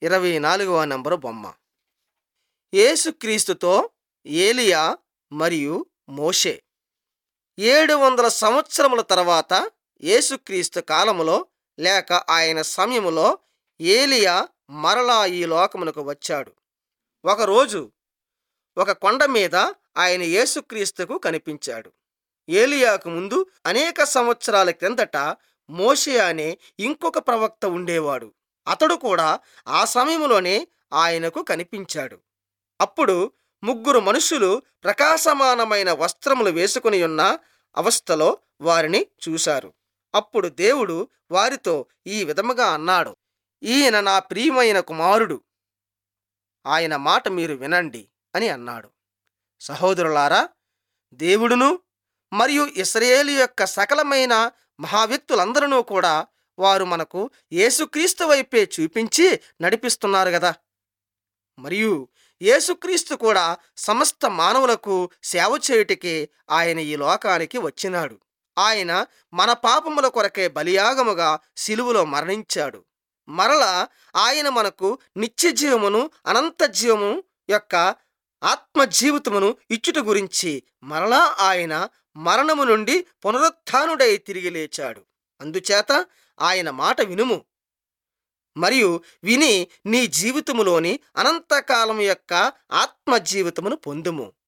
ఇరవై నాలుగవ నంబరు బొమ్మ యేసుక్రీస్తుతో ఏలియా మరియు మోషే ఏడు వందల సంవత్సరముల తర్వాత యేసుక్రీస్తు కాలములో లేక ఆయన సమయములో ఏలియా మరలా ఈ లోకమునకు వచ్చాడు ఒకరోజు ఒక కొండ మీద ఆయన యేసుక్రీస్తుకు కనిపించాడు ఏలియాకు ముందు అనేక సంవత్సరాల క్రిందట మోషే అనే ఇంకొక ప్రవక్త ఉండేవాడు అతడు కూడా ఆ సమయంలోనే ఆయనకు కనిపించాడు అప్పుడు ముగ్గురు మనుషులు ప్రకాశమానమైన వస్త్రములు వేసుకుని ఉన్న అవస్థలో వారిని చూశారు అప్పుడు దేవుడు వారితో ఈ విధముగా అన్నాడు ఈయన నా ప్రియమైన కుమారుడు ఆయన మాట మీరు వినండి అని అన్నాడు సహోదరులారా దేవుడును మరియు ఇస్రాయేలు యొక్క సకలమైన మహావ్యక్తులందరూ కూడా వారు మనకు యేసుక్రీస్తు వైపే చూపించి నడిపిస్తున్నారు కదా మరియు యేసుక్రీస్తు కూడా సమస్త మానవులకు సేవ చేయుటకే ఆయన ఈ లోకానికి వచ్చినాడు ఆయన మన పాపముల కొరకే బలియాగముగా సిలువలో మరణించాడు మరలా ఆయన మనకు నిత్య జీవమును అనంత జీవము యొక్క ఆత్మ జీవితమును ఇచ్చుట గురించి మరలా ఆయన మరణము నుండి పునరుత్థానుడై తిరిగి లేచాడు అందుచేత ఆయన మాట వినుము మరియు విని నీ జీవితములోని అనంతకాలం యొక్క ఆత్మ జీవితమును పొందుము